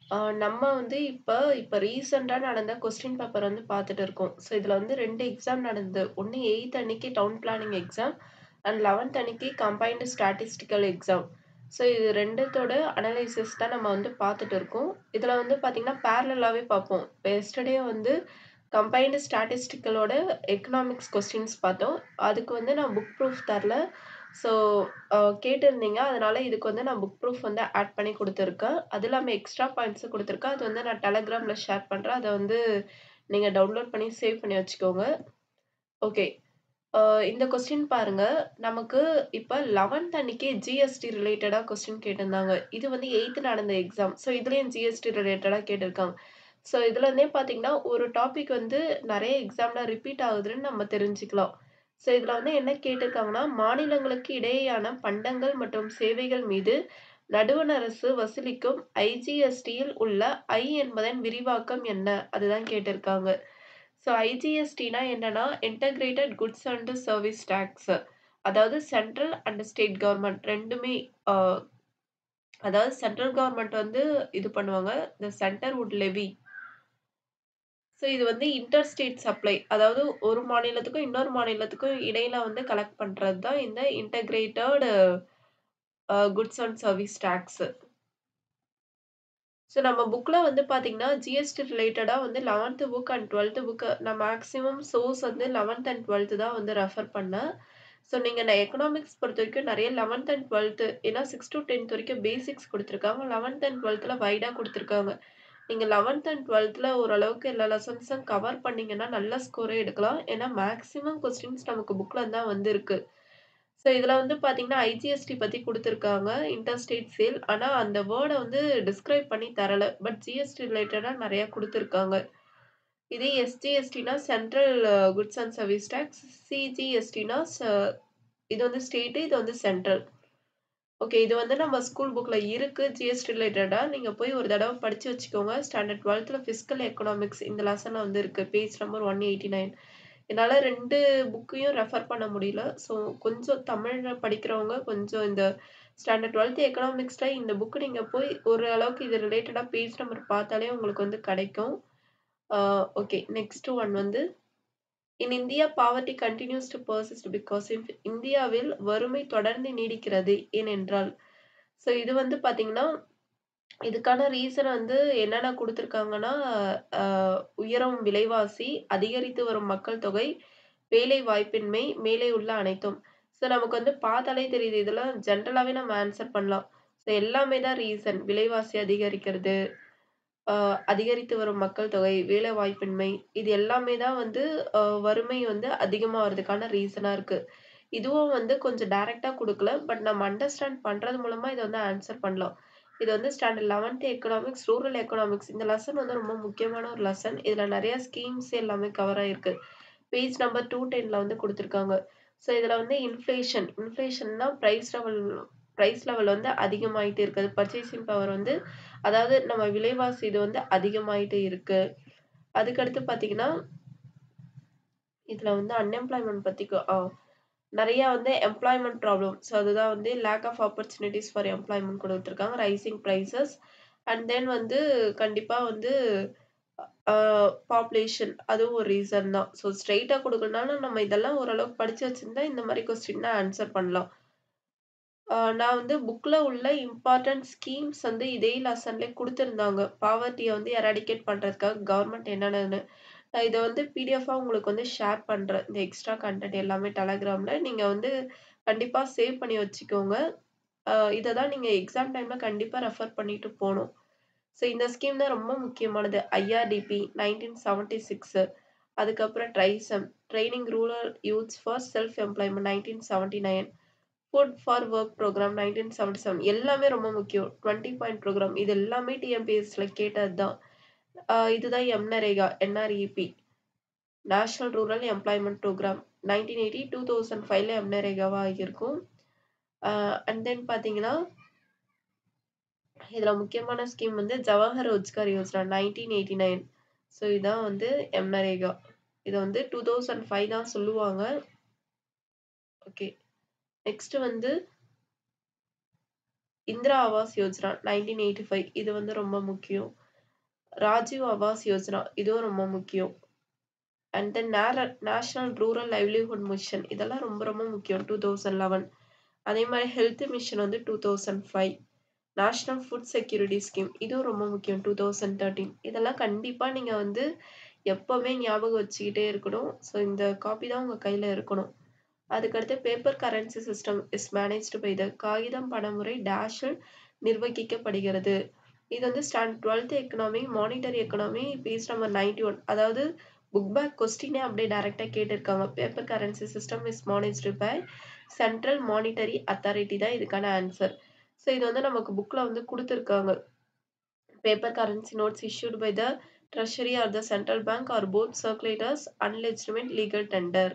ஆ நம்ம வந்து இப்ப இப்ப ரீசென்ட்டா நடந்த கொஸ்டின் பேப்பர் வந்து பார்த்துட்டு இருக்கோம். ஸோ இதுல வந்து 2 எக்ஸாம் நடந்தது. ஒண்ணு 8த் அன்னைக்கு டவுன் பிளானிங் எக்ஸாம் அண்ட் 11த் அன்னைக்கு கம்பைன்டு ஸ்டாட்டிஸ்டிக்கல் எக்ஸாம். ஸோ இது 2த்தோட அனலைசிஸ் தான் நம்ம வந்து பார்த்துட்டு இருக்கோம். இதுல வந்து பார்த்தீங்கன்னா, பேரலலாவே பார்ப்போம். இப்ப எஸ்டர்டே வந்து கம்பைன்டு ஸ்டாட்டிஸ்டிக்கலோட எக்கனாமிக்ஸ் கொஸ்டின்ஸ் பார்த்தோம். அதுக்கு வந்து நான் புக் ப்ரூஃப் தரல. ஸோ அ கேட்டிருந்தீங்க. அதனால இதுக்கு வந்து நான் புக் ப்ரூஃப் வந்து ஆட் பண்ணி குடுத்துருக்கேன். அது இல்லாம எக்ஸ்ட்ரா பாயிண்ட்ஸும் குடுத்துருக்கேன். அது வந்து நான் டெலகிராம்ல ஷேர் பண்றேன். அத வந்து நீங்க டவுன்லோட் பண்ணி சேவ் பண்ணி வச்சுக்கோங்க. ஓகே. அ இந்த கொஸ்டின் பாருங்க. நமக்கு இப்ப 11த் அன்னைக்கு ஜிஎஸ்டி ரிலேட்டடா கொஸ்டின் கேட்டிருந்தாங்க. இது வந்து 8த் நடந்த எக்ஸாம். ஸோ இதுலயும் ஜிஎஸ்டி ரிலேட்டடா கேட்டிருக்காங்க. ஸோ இதுலருந்தே பார்த்தீங்கன்னா, ஒரு டாபிக் வந்து நெறைய எக்ஸாம்ல ரிப்பீட் ஆகுதுன்னு நம்ம தெரிஞ்சுக்கலாம். ஸோ இதுல வந்து என்ன கேட்டிருக்காங்கன்னா, மாநிலங்களுக்கு இடையேயான பண்டங்கள் மற்றும் சேவைகள் மீது நடுவண் அரசு வசூலிக்கும் ஐஜிஎஸ்டியில் உள்ள ஐ என்பதன் விரிவாக்கம் என்ன? அதுதான் கேட்டிருக்காங்க. ஸோ ஐஜிஎஸ்டினா என்னன்னா, integrated goods and service tax. அதாவது சென்ட்ரல் அண்ட் ஸ்டேட் கவர்ன்மென்ட் 2மே அ அதாவது சென்ட்ரல் கவர்ன்மென்ட் வந்து இது பண்ணுவாங்க. The centre would levy. So இது வந்து இன்டர் ஸ்டேட் சப்ளை. அதாவது ஒரு மாநிலத்துக்கும், இன்னொரு மாநிலத்துக்கும் இடையில வந்து கலெக்ட் பண்றது தான் இந்த integrated uh goods and service tax. So நம்ம புக்ல வந்து பார்த்தீங்கன்னா, ஜிஎஸ்டி ரிலேட்டடா வந்து 11த் புக் அண்ட் 12த் புக் நான் மேக்ஸிமம் சோர்ஸ் வந்து 11த் அண்ட் 12த் தான் வந்து ரெஃபர் பண்ணேன். ஸோ நீங்க நான் எக்கனாமிக்ஸ் பொறுத்தவரைக்கும் நெறைய 11த் அண்ட் 12த் ஏன்னா 6 டூ 10த் வரைக்கும் பேசிக்ஸ் குடுத்துருக்காங்க. 11த் அண்ட் 12த்ல வைடா குடுத்துருக்காங்க. நீங்க 11த் அண்ட் 12த்ல ஓரளவுக்கு எல்லா லெசன்ஸும் கவர் பண்ணீங்கன்னா, நல்ல ஸ்கோரே எடுக்கலாம். ஏன்னா மேக்ஸிமம் கொஸ்டின்ஸ் நமக்கு புக்ல இருந்து தான் வந்திருக்கு. ஸோ இதுல வந்து பார்த்தீங்கன்னா, ஐஜிஎஸ்டி பத்தி குடுத்துருக்காங்க. Inter state sale. ஆனா அந்த வேர்ட வந்து டிஸ்கிரைப் பண்ணி தரல. பட் ஜிஎஸ்டி ரிலேட்டடா நெறைய குடுத்துருக்காங்க. இதே எஸ்ஜிஎஸ்டினா central goods and service tax. சிஜிஎஸ்டினா ச இது வந்து ஸ்டேட் இது வந்து சென்ட்ரல். ஓகே. இது வந்து நம்ம ஸ்கூல் புக்ல இருக்கு. ஜிஎஸ்டி ரிலேட்டடா. நீங்க போய் ஒரு தடவ படிச்சு வச்சுக்கோங்க. ஸ்டாண்டர்ட் 12த்ல பிஸ்கல் எக்கனாமிக்ஸ் இந்த லெசன்ல வந்து இருக்கு. Page number 189. என்னால 2 புக்கையும் ரெஃபர் பண்ண முடியல. ஸோ கொஞ்சம் தமிழ்ல படிக்கிறவங்க கொஞ்சம் இந்த ஸ்டாண்டர்ட் 12த் எக்கனாமிக்ஸ்ல இந்த புக் நீங்க போய் ஓரளவுக்கு இது ரிலேட்டடா பேஜ் நம்பர் பார்த்தாலே உங்களுக்கு வந்து கிடைக்கும். அ ஓகே. நெக்ஸ்ட் ஒன் வந்து in India poverty continues to persist because if இந்தியாவில் வறுமை தொடர்ந்து நீடிக்கிறது. ஏனென்றால் ஸோ இது வந்து பார்த்தீங்கன்னா, இதுக்கான ரீசன் வந்து என்னென்ன குடுத்துருக்காங்கன்னா, அ உயரும் விலைவாசி, அதிகரித்து வரும் மக்கள் தொகை, வேலை வாய்ப்பின்மை, மேலே உள்ள அனைத்தும். ஸோ நமக்கு வந்து பார்த்தாலே தெரியுது. இதெல்லாம் ஜெனரலாவே நம்ம ஆன்ஸர் பண்ணலாம். ஸோ எல்லாமே தான் ரீசன். விலைவாசி அதிகரிக்கிறது, அ அதிகரித்து வரும் மக்கள் தொகை, வேலை வாய்ப்பின்மை இது எல்லாமே தான் வந்து அ வறுமை வந்து அதிகமா வரதுக்கான ரீசனா இருக்கு. இதுவும் வந்து கொஞ்சம் டைரக்ட்டா குடுக்கல. பட் நம்ம அண்டர்ஸ்டாண்ட் பண்றது மூலமா இத வந்து ஆன்ஸர் பண்ணலாம். இது வந்து ஸ்டாண்டர்ட் 11த் எக்கனாமிக்ஸ், ரூரல் எக்கனாமிக்ஸ் இந்த லெசன் வந்து ரொம்ப முக்கியமான ஒரு லெசன். இதுல நெறைய ஸ்கீம்ஸ் எல்லாமே கவர் ஆயிருக்கு. பேஜ் நம்பர் 210ல வந்து குடுத்துருக்காங்க. ஸோ இதுல வந்து இன்ஃப்ளேஷன் இன்ஃப்ளேஷன்னா பிரைஸ் லெவல் பிரைஸ் லெவல் வந்து அதிகமாயிட்டே இருக்கு. பர்ச்சேசிங் பவர் வந்து அதாவது நம்ம விலைவாசி இது வந்து அதிகமாயிட்டே இருக்கு. அதுக்கடுத்து பார்த்தீங்கன்னா இதுல வந்து அன்எம்ப்ளாய்மென்ட் பத்தி க அ நெறைய வந்து எம்ப்ளாய்மென்ட் ப்ராப்ளம். ஸோ அதுதான் வந்து lack of opportunities for employment குடுத்துருக்காங்க. ரைசிங் பிரைஸஸ் அண்ட் தென் வந்து கண்டிப்பா வந்து அ பாப்புலேஷன் அதுவும் ஒரு ரீசன் தான். ஸோ ஸ்ட்ரெய்ட்டா குடுக்கலனாலும் நம்ம இதெல்லாம் ஓரளவுக்கு படிச்சு வச்சிருந்தா இந்த மாரி கொஸ்டின்லாம் ஆன்ஸர் பண்ணலாம். அ நான் வந்து புக்ல உள்ள இம்பார்ட்டன்ட் ஸ்கீம்ஸ் வந்து இதே லெசன்லயே குடுத்திருந்தாங்க. பாவர்ட்டிய வந்து எராடிகேட் பண்றதுக்காக கவர்ன்மென்ட் என்னென்னன்னு. நான் இத வந்து பிடிஎஃபா உங்களுக்கு வந்து ஷேர் பண்றேன். இந்த எக்ஸ்ட்ரா கன்டென்ட் எல்லாமே டெலகிராம்ல. நீங்க வந்து கண்டிப்பா சேவ் பண்ணி வச்சுக்கோங்க. அ இத தான் நீங்க எக்ஸாம் டைம்ல கண்டிப்பா ரெஃபர் பண்ணிட்டு போணும். ஸோ இந்த ஸ்கீம் தான் ரொம்ப முக்கியமானது. ஐஆர்டிபி 1976 அதுக்கப்புறம் TRYSEM training rural youths for self employment 1979 food for work programme 1977 எல்லாமே ரொம்ப முக்கியம். 20 பாயிண்ட் புரோகிராம் இது எல்லாமே டிஎன்பிஎஸ்சில கேட்டது தான். அ இதுதான் MNREGA NREP national rural employment programme 1980 2005ல எம்நரேகாவா ஆகியிருக்கும். அ அண்ட் தென் பார்த்தீங்கன்னா இதுல முக்கியமான ஸ்கீம் வந்து ஜவஹர் ரோஜ்கார் யோஜனா 1989 ஸோ இதான் வந்து எம்நரேகா. இத வந்து 2005 தான் சொல்லுவாங்க. ஓகே. நெக்ஸ்ட் வந்து இந்திரா ஆவாஸ் யோஜனா 1985 இது வந்து ரொம்ப முக்கியம். ராஜீவ் ஆவாஸ் யோஜனா இதுவும் ரொம்ப முக்கியம். அண்ட் தென் நேர நேஷனல் ரூரல் லைவ்லிஹுட் மிஷன் இதெல்லாம் ரொம்ப ரொம்ப முக்கியம் 2011. அதே மாரி ஹெல்த் மிஷன் வந்து 2005. நேஷனல் ஃபுட் செக்யூரிட்டி ஸ்கீம் இதுவும் ரொம்ப முக்கியம் 2013. இதெல்லாம் கண்டிப்பா நீங்க வந்து எப்பவுமே ஞாபகம் வச்சுக்கிட்டே இருக்கணும். ஸோ இந்த காப்பி தான் உங்க கையில இருக்கணும். அதுக்கடுத்து paper currency system is managed by the காகிதம் பணமுறை டேஷில் நிர்வகிக்கப்படுகிறது. இது வந்து ஸ்டாண்ட் 12த் economy, monetary economy page number 91 அதாவது புக் பேக் கொஸ்டினே அப்படியே டைரக்ட்டா கேட்டிருக்காங்க. Paper currency system is managed by central monetary authority தான் இதுக்கான ஆன்சர். ஸோ இது வந்து நமக்கு புக்ல வந்து குடுத்திருக்காங்க. Paper currency notes issued by the treasury or the central bank or both circulate as unlegitimate legal tender.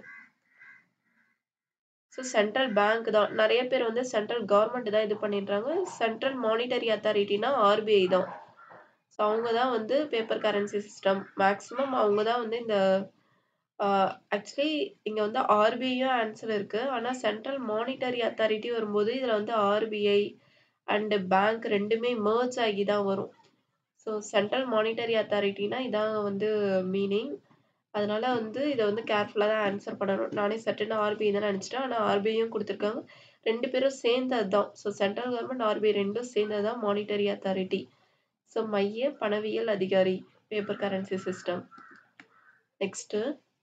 So central bank தான். நெறைய பேர் வந்து சென்ட்ரல் கவர்ன்மெண்ட் தான் இது பண்ணிடுறாங்க. சென்ட்ரல் மானிட்டரி அத்தாரிட்டினா ஆர்பிஐ தான். ஸோ அவங்க தான் வந்து பேப்பர் கரன்சி சிஸ்டம் மேக்ஸிமம் அவங்க தான் வந்து இந்த ஆ ஆக்சுவலி இங்க வந்து ஆர்பிஐயும் ஆன்சர் இருக்கு. ஆனா சென்ட்ரல் மானிட்டரி அத்தாரிட்டி வரும்போது இதுல வந்து ஆர்பிஐ அண்ட் பேங்க் 2மே மெர்ஜ் ஆகி தான் வரும். ஸோ சென்ட்ரல் மானிட்டரி அத்தாரிட்டினா இதான் வந்து மீனிங். அதனால வந்து இத வந்து கேர்ஃபுல்லா தான் ஆன்சர் பண்ணணும். நானே சட்டுன்னு ஆர்பிஐ தான் நெனச்சுட்டேன். ஆனா ஆர்பிஐயும் குடுத்திருக்காங்க. 2 பேரும் சேர்ந்தது தான். ஸோ சென்ட்ரல் கவர்ன்மெண்ட், ஆர்பிஐ 2ம் சேர்ந்தது தான் மானிட்டரி அத்தாரிட்டி. ஸோ மைய பணவியல் அதிகாரி paper currency system. Next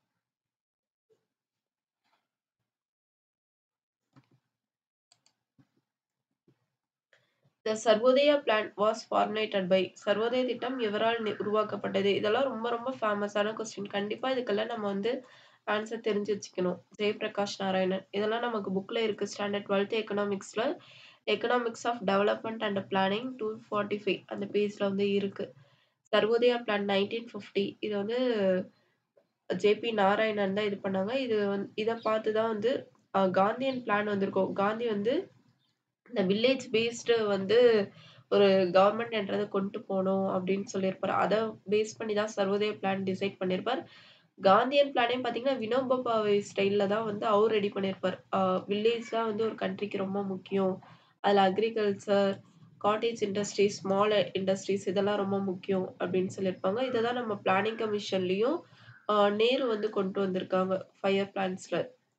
the Sarvodaya plan was formulated by Sarvodaya திட்டம் எவரால் நி உருவாக்கப்பட்டது? இதெல்லாம் ரொம்ப ரொம்ப ஃபேமஸான கொஸ்டின். கண்டிப்பா இதுக்கெல்லாம் நம்ம வந்து ஆன்சர் தெரிஞ்சு வச்சுக்கணும். ஜெயபிரகாஷ் நாராயணன். இதெல்லாம் நமக்கு புக்ல இருக்கு. ஸ்டாண்டர்ட் 12த் எக்கனாமிக்ஸ்ல economics of development and planning 245 அந்த பேஜ்ல வந்து இருக்கு. சர்வோதயா பிளான் 1950 இது வந்து ஜே.பி. நாராயணன் தான் இது பண்ணாங்க. இது வந் இத பார்த்து தான் வந்து அ காந்தியன் பிளான் வந்திருக்கும். காந்தி வந்து இந்த வில்லேஜ் பேஸ்டு வந்து ஒரு கவர்ன்மெண்ட்ன்றத கொண்டு போணும் அப்படின்னு சொல்லியிருப்பாரு. அத பேஸ் பண்ணி தான் சர்வோதய பிளான் டிசைட் பண்ணியிருப்பார். காந்தியன் பிளானே பார்த்தீங்கன்னா, வினோபா பாவே ஸ்டைல்ல தான் வந்து அவர் ரெடி பண்ணியிருப்பார். அ வில்லேஜ் தான் வந்து ஒரு கண்ட்ரிக்கு ரொம்ப முக்கியம். அதுல agriculture, cottage industries, small industries இதெல்லாம் ரொம்ப முக்கியம் அப்படின்னு சொல்லியிருப்பாங்க. இத தான் நம்ம பிளானிங் கமிஷன்லயும் அ நேரு வந்து கொண்டு வந்திருக்காங்க. 5 இயர் பிளான்ஸ்ல.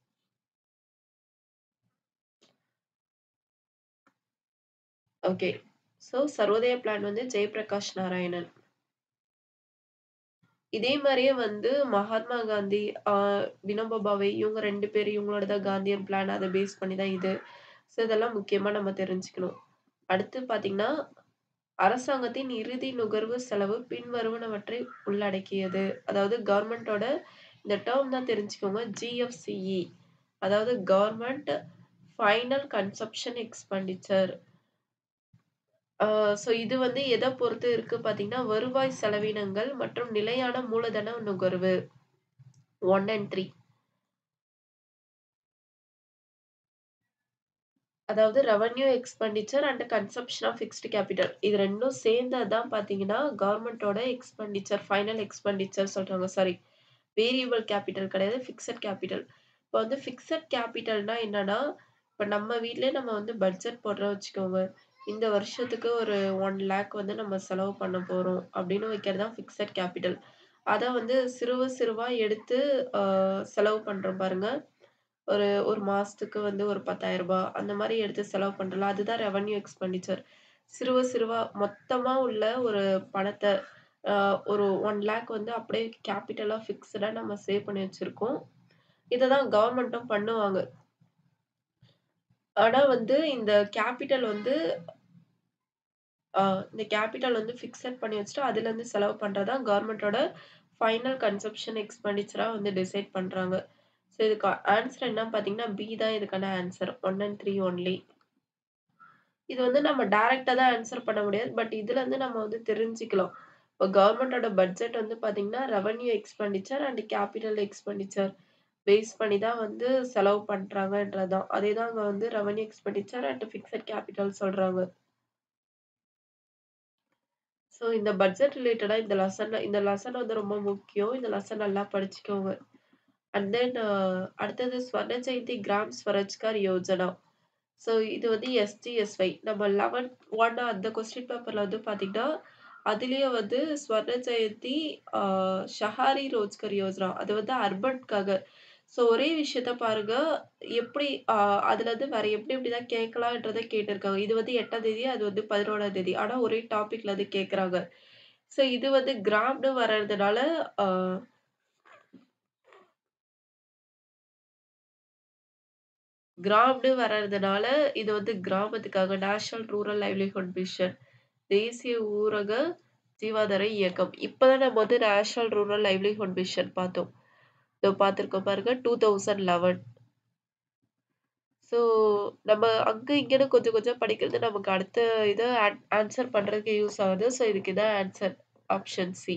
ஓகே. ஸோ சர்வோதயா பிளான் வந்து ஜெயபிரகாஷ் நாராயணன். இதே மாரியே வந்து மகாத்மா காந்தி, ஆ வினோபா பாவே இவங்க 2 பேரு இவங்களோட தான் காந்தியன் பிளான் அத பேஸ் பண்ணி தான் இது. ஸோ இதெல்லாம் முக்கியமா நம்ம தெரிஞ்சுக்கணும். அடுத்து பார்த்தீங்கன்னா, அரசாங்கத்தின் இறுதி நுகர்வு செலவு பின்வருவனவற்றை உள்ளடக்கியது. அதாவது கவர்ன்மென்ட்டோட இந்த டெர்ம் தான் தெரிஞ்சுக்கோங்க. ஜிஎஃப்சிஇ அதாவது கவர்ன்மென்ட் ஃபைனல் கன்சம்ப்ஷன் எக்ஸ்பெண்டிச்சர். ஆ ஸோ இது வந்து எத பொறுத்து இருக்கு பார்த்தீங்கன்னா, வருவாய் செலவினங்கள் மற்றும் நிலையான மூலதன நுகர்வு 1 அண்ட் 3. அதாவது revenue expenditure and consumption of fixed capital. இது 2ம் சேர்ந்தது தான் பார்த்தீங்கன்னா, கவர்ன்மென்ட்டோட எக்ஸ்பெண்டிச்சர் ஃபைனல் எக்ஸ்பெண்டிச்சர் சொல்றாங்க. சாரி வேரியபிள் கேப்பிட்டல் கிடையாது. Fixed capital. இப்ப வந்து பிக்ஸட் கேப்பிட்டல்னா என்னன்னா, இப்ப நம்ம வீட்லயே நம்ம வந்து பட்ஜெட் போடுறோம் வச்சுக்கோங்க. இந்த வருஷத்துக்கு ஒரு 1,00,000 வந்து நம்ம செலவு பண்ண போறோம் அப்படின்னு வைக்கிறது தான் பிக்ஸட் கேப்பிட்டல். அத வந்து சிறுவ சிறுவா எடுத்து அ செலவு பண்றோம் பாருங்க. ஒரு 1 மாசத்துக்கு வந்து ஒரு ரூ. 10,000 அந்த மாரி எடுத்து செலவு பண்றோம்ல, அதுதான் ரெவென்யூ எக்ஸ்பெண்டிச்சர். சிறுவ சிறுவா மொத்தமா உள்ள ஒரு பணத்த அ ஒரு 1,00,000 வந்து அப்படியே கேப்பிட்டலா பிக்ஸ்டா நம்ம சேவ் பண்ணி வச்சிருக்கோம். இத தான் கவர்ன்மென்ட்டும் பண்ணுவாங்க. ஆனா வந்து இந்த கேப்பிட்டல் வந்து ஆ இந்த கேப்பிட்டல் வந்து பிக்ஸட் பண்ணி வச்சுட்டு, அதுலருந்து செலவு பண்றது தான் கவர்ன்மென்ட்டோட ஃபைனல் கன்சம்ப்ஷன் எக்ஸ்பெண்டிச்சரா வந்து டிசைட் பண்றாங்க. ஸோ இதுக்கு ஆன்சர் என்னன்னு பார்த்தீங்கன்னா, பி தான் இதுக்கான ஆன்சர். 1 and 3 only. இது வந்து நம்ம டைரக்ட்டா தான் ஆன்சர் பண்ண முடியாது. பட் இதுலருந்து நம்ம வந்து தெரிஞ்சுக்கலாம். இப்ப கவர்ன்மென்ட்டோட பட்ஜெட் வந்து பார்த்தீங்கன்னா, revenue expenditure and capital expenditure base பண்ணி தான் வந்து செலவு பண்றாங்கன்றது தான். அதே தான் அங்க வந்து revenue expenditure and fixed capital சொல்றாங்க. ஸோ இந்த பட்ஜெட் ரிலேட்டடா இந்த லெசன்ல இந்த லெசன் வந்து ரொம்ப முக்கியம். இந்த லெசன் நல்லா படிச்சுக்கோங்க. அண்ட் தென் அடுத்தது ஸ்வர்ண ஜெயந்தி கிராம் ஸ்வராஜ்கார் யோஜனா. ஸோ இது வந்து எஸ்ஜிஎஸ்ஒய். நம்ம 11த் 1 அந்த கொஸ்டின் பேப்பர்ல வந்து பார்த்தீங்கன்னா, அதிலேயே வந்து ஸ்வர்ண ஜெயந்தி, ஆ ஷஹாரி ரோஜ்கர் யோஜனா அது வந்து அர்பன்க்காக. ஸோ ஒரே விஷயத்த பாருங்க, எப்படி ஆ அதுலருந்து வேற எப்படி எப்படிலாம் கேட்கலான்றத கேட்டிருக்காங்க. இது வந்து 8ஆம் தேதி, அது வந்து 11ஆம் தேதி. ஆனா ஒரே டாபிக்ல இருந்து கேட்கறாங்க. ஸோ இது வந்து கிராம்னு வர்றதுனால, ஆ கிராம்னு வர்றதுனால, இது வந்து கிராமத்துக்காக நேஷனல் ரூரல் லைவ்லிஹுட் மிஷன். தேசிய ஊரக ஜீவாதார இயக்கம். இப்ப தான் நம்ம வந்து நேஷனல் ரூரல் லைவ்லிஹுட் மிஷன் பார்த்தோம். இதோ பார்த்துருக்கோம் பாருங்க 2011. ஸோ நம்ம அங்க இங்கன்னு கொஞ்சம் கொஞ்சம் படிக்கிறது நமக்கு அடுத்த இத ஆன் ஆன்சர் பண்றதுக்கு யூஸ் ஆகுது. ஸோ இதுக்கு இதான் ஆன்சர். Option C.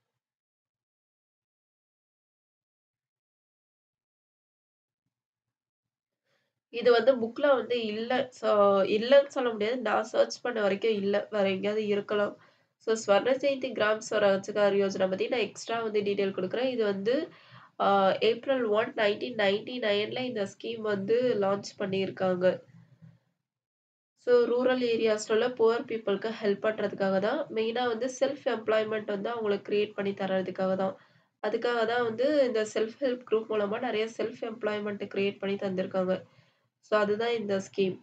இது வந்து புக்ல வந்து இல்ல. ஸோ இல்லன்னு சொல்ல முடியாது. நான் சர்ச் பண்ண வரைக்கும் இல்ல. வேற எங்கேயாவது இருக்கலாம். ஸோ ஸ்வர்ண ஜெயந்தி கிராம் ஸ்வராஜ்கார் யோஜனா பத்தி நான் எக்ஸ்ட்ரா வந்து டீட்டெயில் குடுக்குறேன். இது வந்து ஆ ஏப்ரல் 1, 1999ல இந்த ஸ்கீம் வந்து லான்ச் பண்ணியிருக்காங்க. ஸோ ரூரல் ஏரியாஸ்ல உள்ள புவர் பீப்பிள்க்கு ஹெல்ப் பண்றதுக்காக தான். மெயினா வந்து செல்ஃப் எம்ப்ளாய்மென்ட் வந்து அவங்களுக்கு கிரியேட் பண்ணி தர்றதுக்காக தான். அதுக்காக தான் வந்து இந்த செல்ஃப் ஹெல்ப் குரூப் மூலமா நெறைய செல்ஃப் எம்ப்ளாய்மென்ட் கிரியேட் பண்ணி தந்திருக்காங்க. ஸோ அதுதான் இந்த ஸ்கீம்.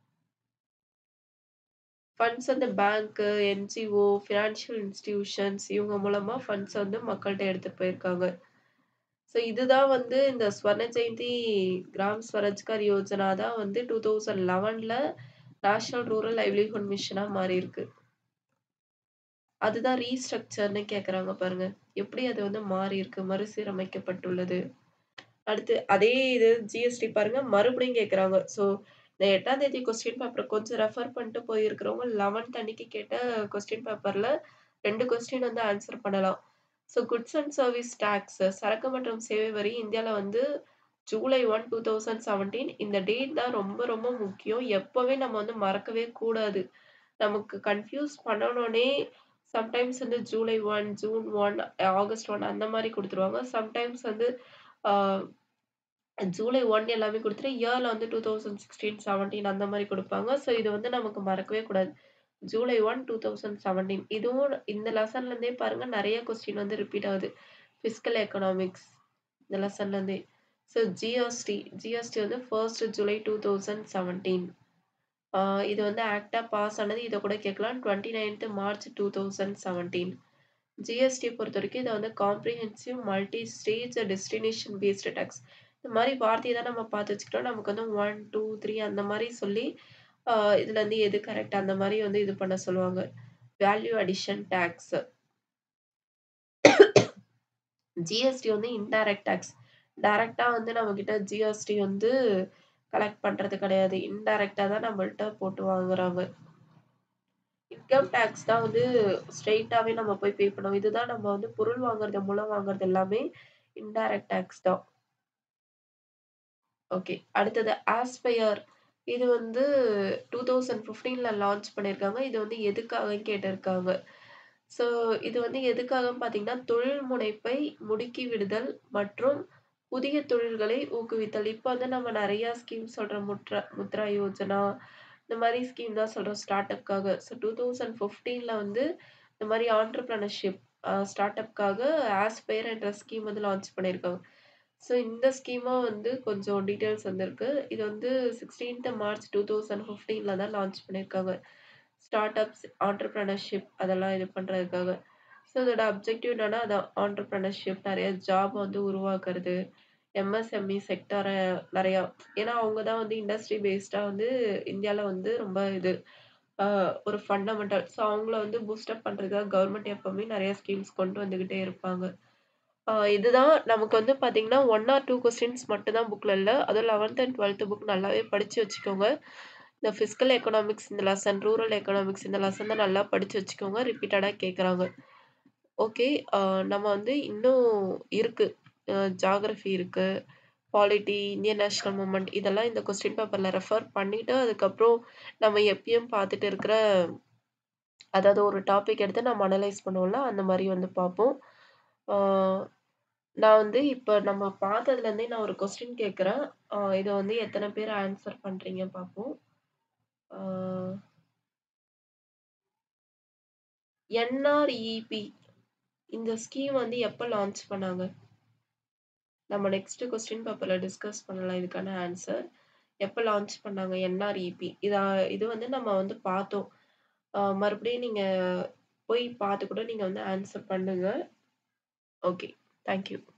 ஃபண்ட்ஸ் வந்து பேங்க், என்ஜிஓ, ஃபினான்ஷியல் இன்ஸ்டிடியூஷன்ஸ் இவங்க மூலமா ஃபண்ட்ஸ வந்து மக்கள்ட்ட எடுத்துட்டு போயிருக்காங்க. ஸோ இதுதான் வந்து இந்த ஸ்வர்ண ஜெயந்தி கிராம் ஸ்வராஜ்கார் யோஜனா தான் வந்து 2011ல நேஷனல் ரூரல் லைவ்லிஹுட் மிஷனா மாறியிருக்கு. அதுதான் ரீஸ்ட்ரக்சர்ன்னு கேட்கறாங்க பாருங்க. எப்படி அது வந்து மாறியிருக்கு, மறுசீரமைக்கப்பட்டுள்ளது. அடுத்து அதே இது ஜிஎஸ்டி பாருங்க மறுபடியும் கேட்கறாங்க. ஸோ இந்த 8ஆம் தேதி கொஸ்டின் பேப்பர கொஞ்சம் ரெஃபர் பண்ணிட்டு போயிருக்கிறவங்க 11த் அன்னைக்கு கேட்ட கொஸ்டின் பேப்பர்ல 2 கொஸ்டின் வந்து ஆன்சர் பண்ணலாம். So goods and service tax சரக்கு மற்றும் சேவை வரி இந்தியால வந்து ஜூலை 1, 2017 இந்த டேட் தான் ரொம்ப ரொம்ப முக்கியம். எப்பவே நம்ம வந்து மறக்கவே கூடாது. நமக்கு கன்ஃப்யூஸ் பண்ணணும்னே சம்டைம்ஸ் வந்து ஜூலை 1, ஜூன் 1, ஆகஸ்ட் 1 அந்த மாரி குடுத்துருவாங்க. சம்டைம்ஸ் வந்து ஆ ஜூலை 1 எல்லாமே குடுத்துட்டு, இயர்ல வந்து 2016, 17 அந்த மாரி குடுப்பாங்க. ஸோ இது வந்து நமக்கு மறக்கவே கூடாது. ஜூலை 1, 2017 இதுவும் இந்த லெசன்ல இருந்தே பாருங்க நெறைய கொஸ்டின் வந்து ரிப்பீட் ஆகுது. பிஸ்கல் எக்கனாமிக்ஸ் இந்த லெசன்ல இருந்தே. ஸோ ஜிஎஸ்டி ஜிஎஸ்டி வந்து 1 ஜூலை 2017 ஆ இது வந்து ஆக்ட்டா பாஸ் ஆனது. இத கூட கேட்கலாம். 29த் மார்ச் 2017 ஜிஎஸ்டி பொறுத்தவரைக்கும் இத வந்து comprehensive multi stage destination based tax. இந்த மாரி வார்த்தைய தான் நம்ம பார்த்து வச்சுக்கிட்டோம். நமக்கு வந்து 1, 2, 3 அந்த மாரி சொல்லி, ஆ இதுல இருந்து எது கரெக்ட் அந்த மாரி வந்து இது பண்ண சொல்லுவாங்க. Value addition tax. ஜிஎஸ்டி வந்து இன்டைரக்ட் டாக்ஸ். டைரக்ட்டா வந்து நம்மகிட்ட ஜிஎஸ்டி வந்து கலெக்ட் பண்றது கிடையாது. இன்டைரக்ட்டா தான் நம்மள்ட்ட போட்டு வாங்குறாங்க. இன்கம் டாக்ஸ் தான் வந்து ஸ்ட்ரெய்ட்டாவே நம்ம போய் பே பண்ணுவோம். இதுதான் நம்ம வந்து பொருள் வாங்குறது மூலம் வாங்குறது எல்லாமே இன்டைரக்ட் டாக்ஸ் தான். ஓகே. அடுத்தது ஆஸ்பயர் இது வந்து 2015ல லான்ச் பண்ணியிருக்காங்க. இது வந்து எதுக்காகன்னு கேட்டிருக்காங்க. ஸோ இது வந்து எதுக்காகன்னு பார்த்தீங்கன்னா, தொழில் முனைப்பை முடுக்கி விடுதல் மற்றும் புதிய தொழில்களை ஊக்குவித்தல். இப்ப வந்து நம்ம நெறைய ஸ்கீம் சொல்றோம். முத்ரா முத்ரா யோஜனா இந்த மாரி ஸ்கீம் தான் சொல்றோம் ஸ்டார்ட் அப்க்காக. ஸோ 2015ல வந்து இந்த மாரி ஆன்டர்பிரினர்ஷிப் அ ஸ்டார்ட் அப்க்காக ஆஸ்பயர் என்ற ஸ்கீம் வந்து லான்ச் பண்ணியிருக்காங்க. ஸோ இந்த ஸ்கீமும் வந்து கொஞ்சம் டீட்டெயில்ஸ் வந்திருக்கு. இது வந்து 16த் மார்ச் 2015ல தான் லான்ச் பண்ணியிருக்காங்க. ஸ்டார்ட் அப்ஸ், ஆன்டர்பிரினர்ஷிப் அதெல்லாம் இது பண்றதுக்காக. ஸோ இதோட அப்ஜெக்டிவ் என்னன்னா, அதான் ஆன்டர்பிரினர்ஷிப் நெறைய ஜாப் வந்து உருவாக்குறது. எம்எஸ்எம்இ செக்டார நெறையா ஏன்னா அவங்க தான் வந்து இண்டஸ்ட்ரி பேஸ்டா வந்து இந்தியால வந்து ரொம்ப இது ஆ ஒரு ஃபண்டமெண்டல். ஸோ அவங்கள வந்து பூஸ்ட் அப் பண்றதுக்காக கவர்மெண்ட் எப்பவுமே நெறைய ஸ்கீம்ஸ் கொண்டு வந்துகிட்டே இருப்பாங்க. ஆ இதுதான் நமக்கு வந்து பார்த்தீங்கன்னா, 1 ஆர் 2 கொஸ்டின்ஸ் மட்டும் தான் புக்ல இல்ல. அதுவும் 11த் அண்ட் 12த் புக் நல்லாவே படிச்சு வச்சுக்கோங்க. இந்த பிஸ்கல் எக்கனாமிக்ஸ் இந்த லெசன், ரூரல் எக்கனாமிக்ஸ் இந்த லெசன் தான் நல்லா படிச்சு வச்சுக்கோங்க. ரிப்பீட்டடா கேட்கறாங்க. ஓகே. ஆ நம்ம வந்து இன்னும் இருக்கு. அ ஜியோகிராஃபி இருக்கு. பாலிட்டி, இந்தியன் நேஷனல் மூவ்மெண்ட் இதெல்லாம் இந்த கொஸ்டின் பேப்பர்ல ரெஃபர் பண்ணிட்டு, அதுக்கப்புறம் நம்ம எப்பயும் பார்த்துட்டு இருக்கிற அதாவது ஒரு டாபிக் எடுத்து நம்ம அனலைஸ் பண்ணுவோம்ல, அந்த மாரி வந்து பார்ப்போம். ஆ நான் வந்து இப்ப நம்ம பார்த்ததுலருந்தே நான் ஒரு கொஸ்டின் கேட்கிறேன். ஆ இத வந்து எத்தன பேர் ஆன்ஸர் பண்றீங்க பார்ப்போம். ஆ. என்ஆர்இபி இந்த ஸ்கீம் வந்து எப்ப லான்ச் பண்ணாங்க? நம்ம நெக்ஸ்ட் கொஸ்டின் பேப்பர்ல டிஸ்கஸ் பண்ணலாம் இதுக்கான ஆன்சர். எப்ப லான்ச் பண்ணாங்க என்ஆர்இபி. இதா இது வந்து நம்ம வந்து பார்த்தோம். அ மறுபடியும் நீங்க போய் பார்த்து கூட நீங்க வந்து ஆன்சர் பண்ணுங்க. ஓகே. Thank you.